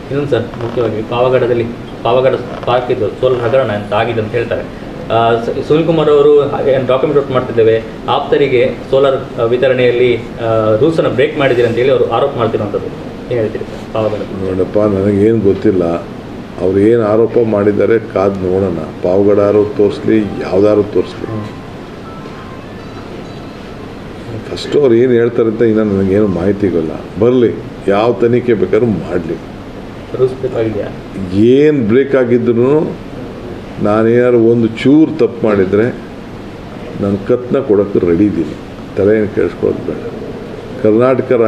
ಇನ್ನೊಂದು ಸರ್ ಮುಖ್ಯವಾಗಿ ಪಾವಗಡದಲ್ಲಿ ಪಾವಗಡ ಪಾರ್ಕ್ ಇದು ಸೋಲಾರ್ ಹಗರಣ ಅಂತ ಆಗಿದೆ ಅಂತ ಹೇಳ್ತಾರೆ ಆ, ಸ- ಸುನಿಲ್ ಕುಮಾರ್ ಅವರು ಡಾಕ್ಯುಮೆಂಟ್ ವರ್ಕ್ ಮಾಡ್ತಿದ್ದೇವೆ ಆಪ್ತರಿಗೆ ಸೋಲಾರ್ ವಿತರಣೆಯಲ್ಲಿ ರೂಲ್ಸನ್ನು ಬ್ರೇಕ್ ಮಾಡಿದ್ದೀರಿ ಅಂತೇಳಿ ಅವರು ಆರೋಪ ಮಾಡ್ತಿರುವಂಥದ್ದು ಏನು ಹೇಳ್ತೀರಿ ಸರ್ ಪಾವಗಡ ನೋಡಪ್ಪ ನನಗೇನು ಗೊತ್ತಿಲ್ಲ ಅವ್ರು ಏನು ಆರೋಪ ಮಾಡಿದ್ದಾರೆ ಕಾದು ನೋಡೋಣ ಪಾವಗಡಾರು ತೋರಿಸ್ಲಿ ಯಾವ್ದಾರು ತೋರಿಸ್ಲಿ ಫಸ್ಟ್ ಅವ್ರು ಏನು ಹೇಳ್ತಾರೆ ಅಂತ ಇನ್ನೂ ನನಗೇನು ಮಾಹಿತಿಗೊಲ್ಲ ಬರಲಿ ಯಾವ ತನಿಖೆ ಬೇಕಾದ್ರೂ ಮಾಡಲಿ ರೂಲ್ಸ್ ಬೇಕಾಗಿದೆಯಾ ಏನು ಬ್ರೇಕ್ ಆಗಿದ್ರು ನಾನೇನಾದ್ರು ಒಂದು ಚೂರು ತಪ್ಪು ಮಾಡಿದರೆ ನಾನು ಕತ್ನ ಕೊಡೋಕ್ಕೆ ರೆಡಿ ಇದ್ದೀನಿ ತಲೆ ಏನು ಕೇಳಿಸ್ಕೊಳ್ಳೋದು ಬೇಡ ಕರ್ನಾಟಕ